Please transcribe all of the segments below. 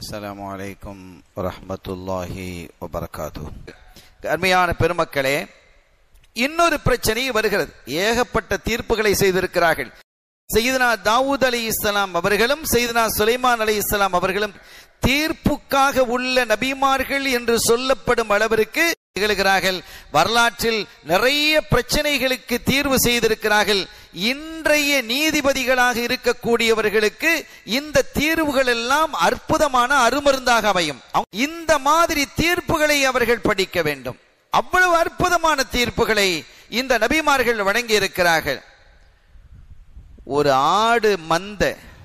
அஸ்ஸலாமு அலைக்கும் வரஹ்மத்துல்லாஹி வபரகாத்து அருமையான பெருமக்களே இன்னொரு பிரச்சனை வருகிறது ஏகப்பட்ட தீர்ப்புகளை செய்திருக்கிறார்கள் செய்தனா தாவூத் அலி இஸ்லாம் அவர்களும் செய்தனா சுலைமான் அலி இஸ்லாம் அவர்களும் தீர்ப்புக்காக உள்ள நபிமார்கள் என்று சொல்லப்படும் அளவிற்கு திகழ்கிறார்கள் வரலாற்றில் நிறைய பிரச்சனைகளுக்கு தீர்வு செய்திருக்கிறார்கள் இன்றைய நீதிபதிகளாக இருக்கக்கூடியவர்களுக்கு இந்த தீர்வுகள் எல்லாம் அற்புதமான அருமருந்தாக அமையும் இந்த மாதிரி தீர்ப்புகளை அவர்கள் படிக்க வேண்டும் அவ்வளவு அற்புதமான தீர்ப்புகளை இந்த நபிமார்கள் வழங்கி இருக்கிறார்கள் ஒரு ஆடு மந்த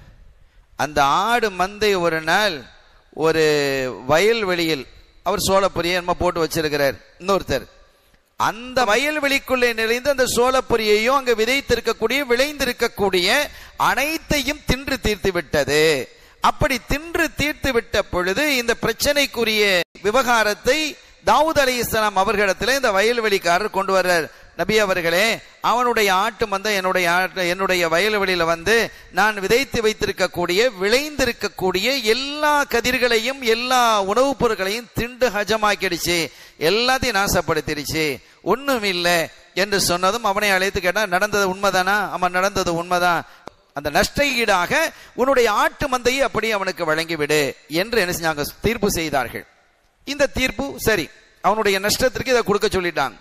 அந்த ஆடு மந்தை ஒரு நாள் ஒரு வயல்வெளியில் அவர் சோளப்பொரியை நம்ம போட்டு வச்சிருக்கிறார் இன்னொருத்தர் அந்த வயல்வெளிக்குள்ளே நிறைந்து அந்த சோளப்பொரியையும் அங்க விதைத்திருக்கக்கூடிய விளைந்திருக்கக்கூடிய அனைத்தையும் தின்று தீர்த்து விட்டது அப்படி தின்று தீர்த்து விட்ட பொழுது இந்த பிரச்சனைக்குரிய விவகாரத்தை தாவூத் அலி இஸ்லாம் அவர்களிடத்துல இந்த வயல்வெளிக்காரர் கொண்டு வர்றார் நபி அவர்களே அவனுடைய ஆட்டு மந்த என்னுடைய ஆட்டு என்னுடைய வயல்வெளியில வந்து நான் விதைத்து வைத்திருக்கக்கூடிய விளைந்திருக்கக்கூடிய எல்லா கதிர்களையும் எல்லா உணவுப் பொருட்களையும் திண்டு ஹஜமாக்கிடுச்சு எல்லாத்தையும் நாசப்படுத்திடுச்சு ஒண்ணும் இல்லை என்று சொன்னதும் அவனை அழைத்து கேட்டான் நடந்தது உண்மைதானா அவன் நடந்தது உண்மைதான் அந்த நஷ்ட ஈடாக உன்னுடைய ஆட்டு மந்தையை அப்படியே அவனுக்கு வழங்கிவிடு என்று என்ன செஞ்சாங்க தீர்ப்பு செய்தார்கள் இந்த தீர்ப்பு சரி அவனுடைய நஷ்டத்திற்கு இதை கொடுக்க சொல்லிட்டாங்க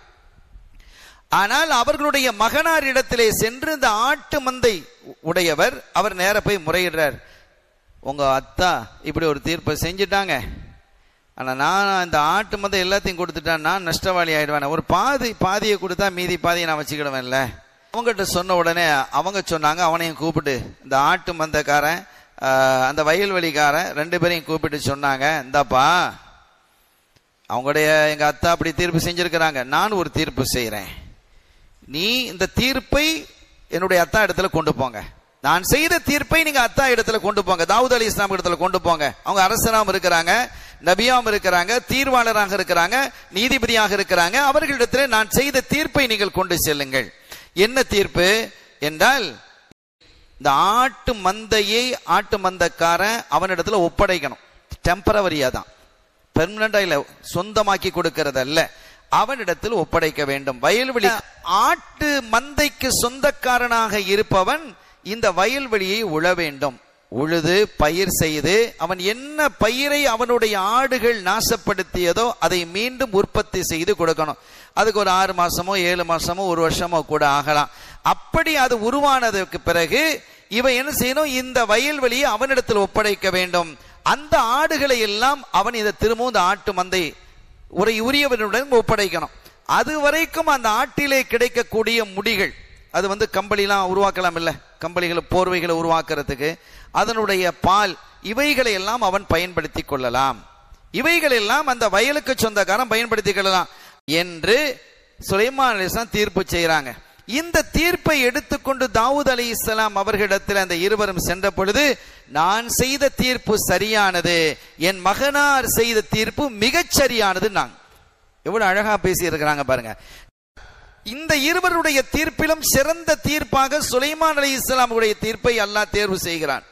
ஆனால் அவர்களுடைய மகனார் இடத்திலே சென்று இந்த ஆட்டு மந்தை உடையவர் அவர் நேர போய் முறையிடுறார் உங்க அத்தா இப்படி ஒரு தீர்ப்பை செஞ்சுட்டாங்க ஆனா நான் இந்த ஆட்டு மந்தை எல்லாத்தையும் கொடுத்துட்டேன் நான் நஷ்டவாளி ஆயிடுவேன் ஒரு பாதி பாதியை கொடுத்தா மீதி பாதியை நான் வச்சுக்கிடுவேன்ல அவங்ககிட்ட சொன்ன உடனே அவங்க சொன்னாங்க அவனையும் கூப்பிட்டு இந்த ஆட்டு மந்தக்காரன் அந்த வயல்வெளிக்காரன் ரெண்டு பேரையும் கூப்பிட்டு சொன்னாங்க இந்தாப்பா அவங்களுடைய எங்க அத்தா அப்படி தீர்ப்பு செஞ்சிருக்கிறாங்க நான் ஒரு தீர்ப்பு செய்யறேன் நீ இந்த தீர்ப்பை என்னுடைய அத்தா இடத்துல கொண்டு போங்க நான் செய்த தீர்ப்பை நீங்க அத்தா இடத்துல கொண்டு போங்க தாவூத் அலி இஸ்லாம் இடத்துல கொண்டு போங்க அவங்க அரசராம் இருக்கிறாங்க நபியாம் இருக்கிறாங்க தீர்வாளராக இருக்கிறாங்க நீதிபதியாக இருக்கிறாங்க அவர்களிடத்துல நான் செய்த தீர்ப்பை நீங்கள் கொண்டு செல்லுங்கள் என்ன தீர்ப்பு என்றால் இந்த ஆட்டு மந்தையை ஆட்டு மந்தக்காரன் அவனிடத்துல ஒப்படைக்கணும் டெம்பரவரியா தான் பெர்மனண்டா இல்ல சொந்தமாக்கி கொடுக்கிறது அல்ல அவனிடத்தில் ஒப்படைக்க வேண்டும் வயல்வெளி ஆட்டு மந்தைக்கு சொந்தக்காரனாக இருப்பவன் இந்த வயல்வெளியை உழ வேண்டும் உழுது பயிர் செய்து அவன் என்ன பயிரை அவனுடைய ஆடுகள் நாசப்படுத்தியதோ அதை மீண்டும் உற்பத்தி செய்து கொடுக்கணும் அதுக்கு ஒரு ஆறு மாசமோ ஏழு மாசமோ ஒரு வருஷமோ கூட ஆகலாம் அப்படி அது உருவானதுக்கு பிறகு இவன் என்ன செய்யணும் இந்த வயல்வெளியை அவனிடத்தில் ஒப்படைக்க வேண்டும் அந்த ஆடுகளை எல்லாம் அவன் இதை திரும்பவும் இந்த ஆட்டு மந்தை உரை உரியவனுடன் ஒப்படைக்கணும் அது வரைக்கும் அந்த ஆட்டிலே கிடைக்கக்கூடிய முடிகள் அது வந்து கம்பளிலாம் உருவாக்கலாம் இல்ல கம்பளிகளை போர்வைகளை உருவாக்குறதுக்கு அதனுடைய பால் இவைகளை எல்லாம் அவன் பயன்படுத்தி கொள்ளலாம் இவைகள் எல்லாம் அந்த வயலுக்கு சொந்தக்காரன் பயன்படுத்திக் கொள்ளலாம் என்று சுலைமான் அலிஸ்லாம் தீர்ப்பு செய்யறாங்க இந்த தீர்ப்பை எடுத்துக்கொண்டு தாவூத் அலி இஸ்லாம் அவர்களிடத்தில் அந்த இருவரும் சென்ற பொழுது நான் செய்த தீர்ப்பு சரியானது என் மகனார் செய்த தீர்ப்பு மிகச் சரியானது நான் எவ்வளவு அழகா பேசி இருக்கிறாங்க பாருங்க இந்த இருவருடைய தீர்ப்பிலும் சிறந்த தீர்ப்பாக சுலைமான் அலி இஸ்லாமுடைய தீர்ப்பை அல்லாஹ் தேர்வு செய்கிறான்